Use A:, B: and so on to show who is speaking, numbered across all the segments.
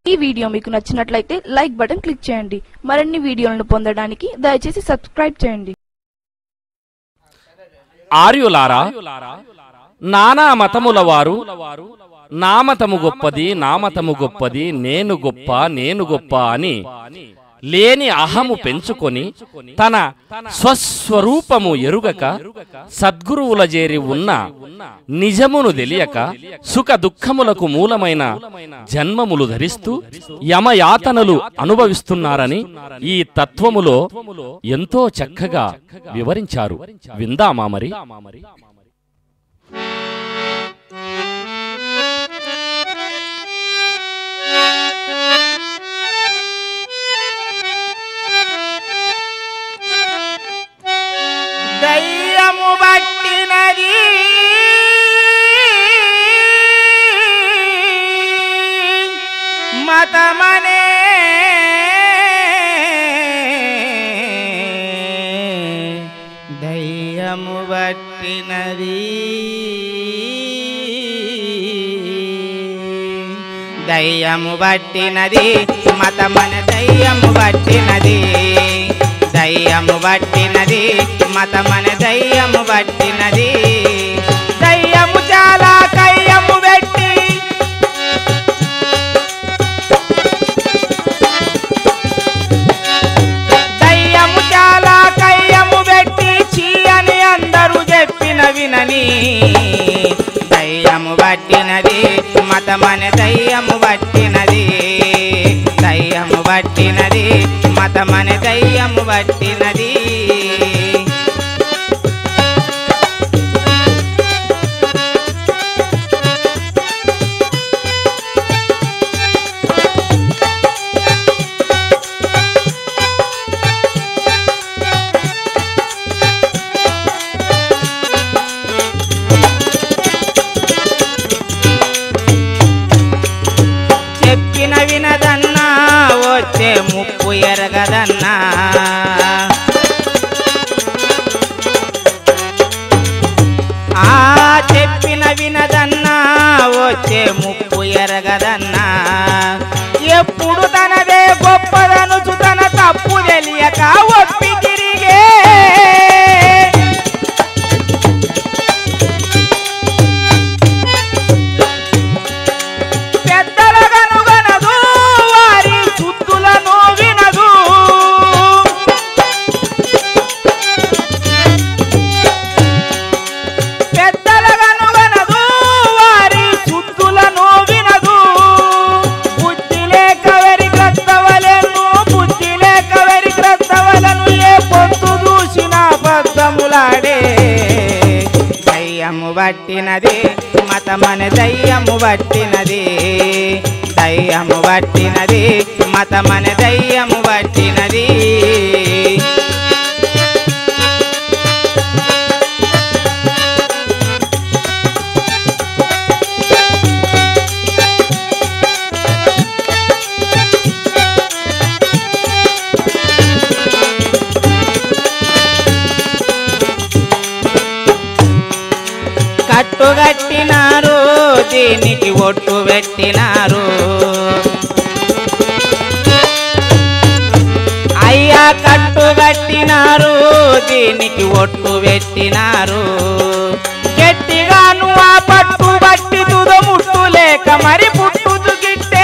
A: ఈ వీడియో మీకు నచ్చినట్లయితే లైక్ బటన్ క్లిక్ చేయండి మరిన్ని వీడియోలను పొందడానికి దయచేసి సబ్స్క్రైబ్ చేయండి
B: ఆర్యులారా నానా మతముల వారు నా మతము గొప్పది నా మతము గొప్పది నేను గొప్ప నేను గొప్ప అని లేని అహము పెంచుకొని తన స్వస్వరూపము ఎరుగక సద్గురువుల చేరి ఉన్న నిజమును తెలియక సుఖ దుఃఖములకు మూలమైన జన్మములు ధరిస్తూ యమయాతనలు అనుభవిస్తున్నారని ఈ తత్వములో ఎంతో చక్కగా వివరించారు విందామా మరి
C: దయ్యము బట్టినది మతమనే దయ్యము బట్టినది దయ్యము బట్టినది మతమన దయ్యము బట్టినది దయ్యము బట్టినది మతమన దయ్యము బట్టినది దయ్యము చాలా కయ్యము పెట్టి దయ్యము చాలా కయ్యము పెట్టి చీ అని అందరూ చెప్పిన వినని దయ్యము పట్టినది మతమన దయ్యము పట్టినది దయ్యము పట్టినది మతమన దయ్యము పట్టినది చెప్పిన వినదన్నా వచ్చే ముప్పు ఎరగదన్నా ఆ చెప్పిన వినదన్నా వచ్చే ముప్పు ఎరగదన్నా ఎప్పుడు తనదే గొప్పదనుచు తన తప్పు తెలియక ఒప్పి తిరిగే పెద్దల కనుగనదు వారి చుట్టులను వినదు పెద్దల కనుగనదు వారి చుట్టులను వినదు బుద్ధి లేక వెరి క్రస్తవలను బుద్ధి లేక వెరి క్రస్తవలను ఏ పొత్తు చూసిన బద్దములాడే దయ్యము పట్టినది మతమన దయ్యము పట్టినది దయ్యము పట్టినది మతమన దయ్యము పట్టినది కట్టుగట్టినారు దీనికి ఒట్టు పెట్టినారు అయ్యా కట్టుగట్టినారు దీనికి ఒట్టు పెట్టినారు గట్టిగా నువ్వు ఆ పట్టు బట్టి తుదముట్టు లేక మరి పుట్టుతు గిట్టే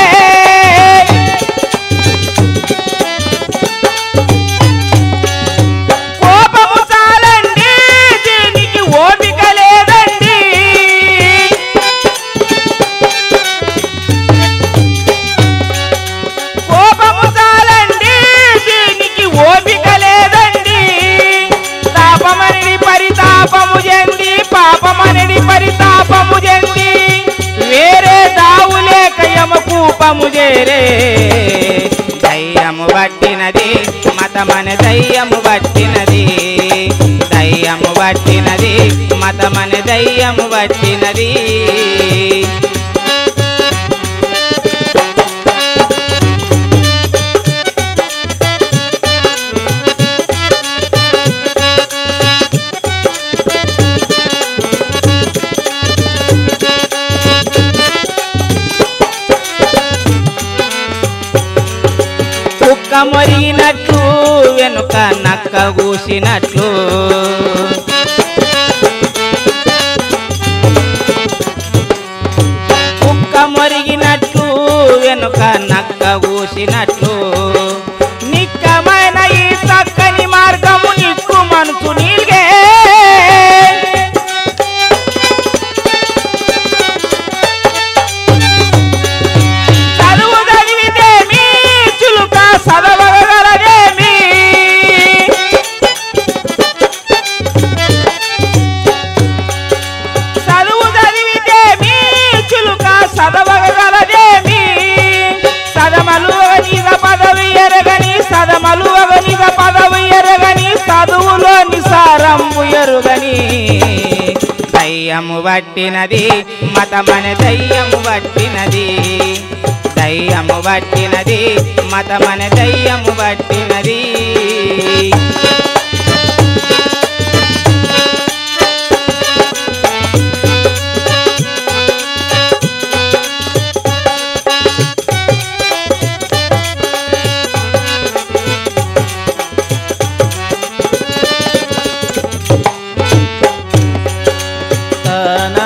C: కోపము చాలండి దీనికి ఓపిక లేదండి కోపము చాలండి దీనికి ఓపిక లేదండి తాపమని పరితాపము చెంది పాపమని పరితాపము చెంది వేరే దావు లేక యమకూపము చేరే దయ్యము పట్టినది మతమన దయ్యము పట్టినది దయ్యము పట్టినది మతమన దయ్యము పట్టినది మొరిగినట్లు వెనుక నక్క కూసినట్లు కుక్క మొరిగినట్లు వెనుక నక్క కూసినట్లు నిక్కమైన ఈ చక్కని మార్గము నిక్కు మనసు నీల్గే చదువు చదివితేమి చులుక చదవగలదేమి చదువు చదివితేమి చులుక చదవగలదేమి సదమలు నిజ పదవి ఎరగని సదమలు నిజ పదవి ఎరగని చదువులో నిసారము ఎరుగని దయ్యము పట్టినది మతమని దయ్యము పట్టినది దయ్యము పట్టినది మతమని దయ్యము పట్టినది తనా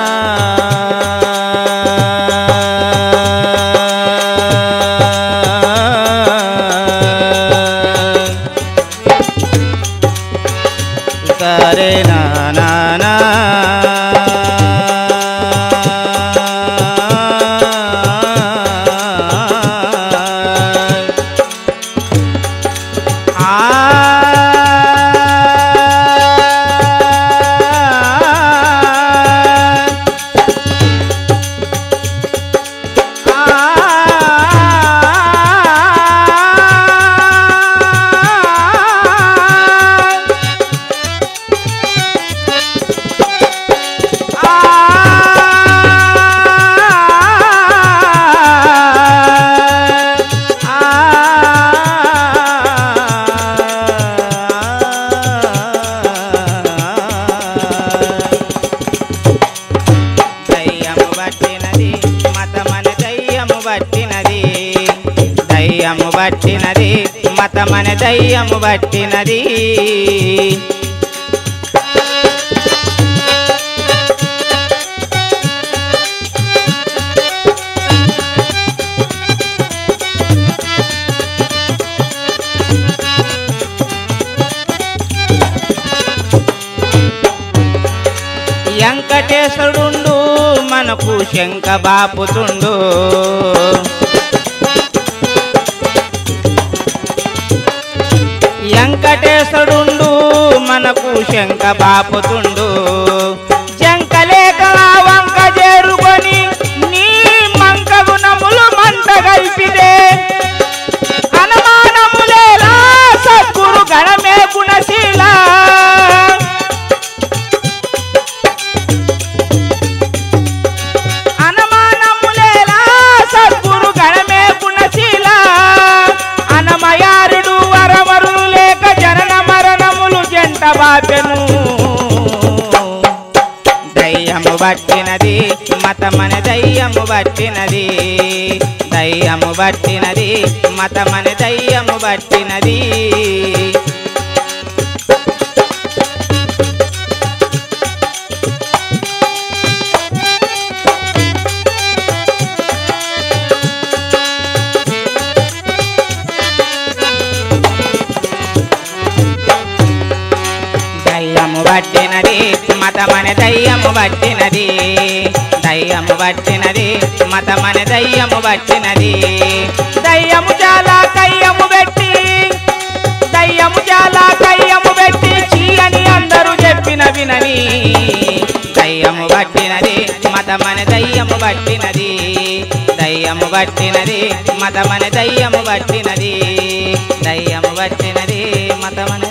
C: సరే నా నా నా ఆ దయ్యము పట్టినది మతమన దయ్యము పట్టినది దయ్యము పట్టినది మతమన దయ్యము పట్టినది వెంకటేశ్వరుడు మనకు శంక బాపుతుండు వెంకటేశ్వరుడు మనకు శంక బాపుతుండు శంకలేక వంక చేరుకొని నీ మంక గుణములు మంట కలిపిదే అనుమానములేలా సద్గురు గణమే గుణశీల అనుమానములేలా సద్గురు గణమే గుణశీల అనమయారుడు వరవరులు లేక జనన మరణములు జంట బాపెను దయ్యము పట్టినది మతమన దయ్యము పట్టినది దయ్యము పట్టినది మతమన దయ్యము పట్టినది దయ్యము పట్టినది మతమన దయ్యము పట్టినది దయ్యము పట్టినది మతమన దయ్యము పట్టినది దయ్యము చాలా కయ్యము పెట్టి దయ్యము చాలా కయ్యము పెట్టి చీ అని అందరూ చెప్పిన వినని దయ్యము పట్టినది మతమన దయ్యము పట్టినది దయ్యము పట్టినది మతమన దయ్యము పట్టినది దయ్యము పట్టినది మతమన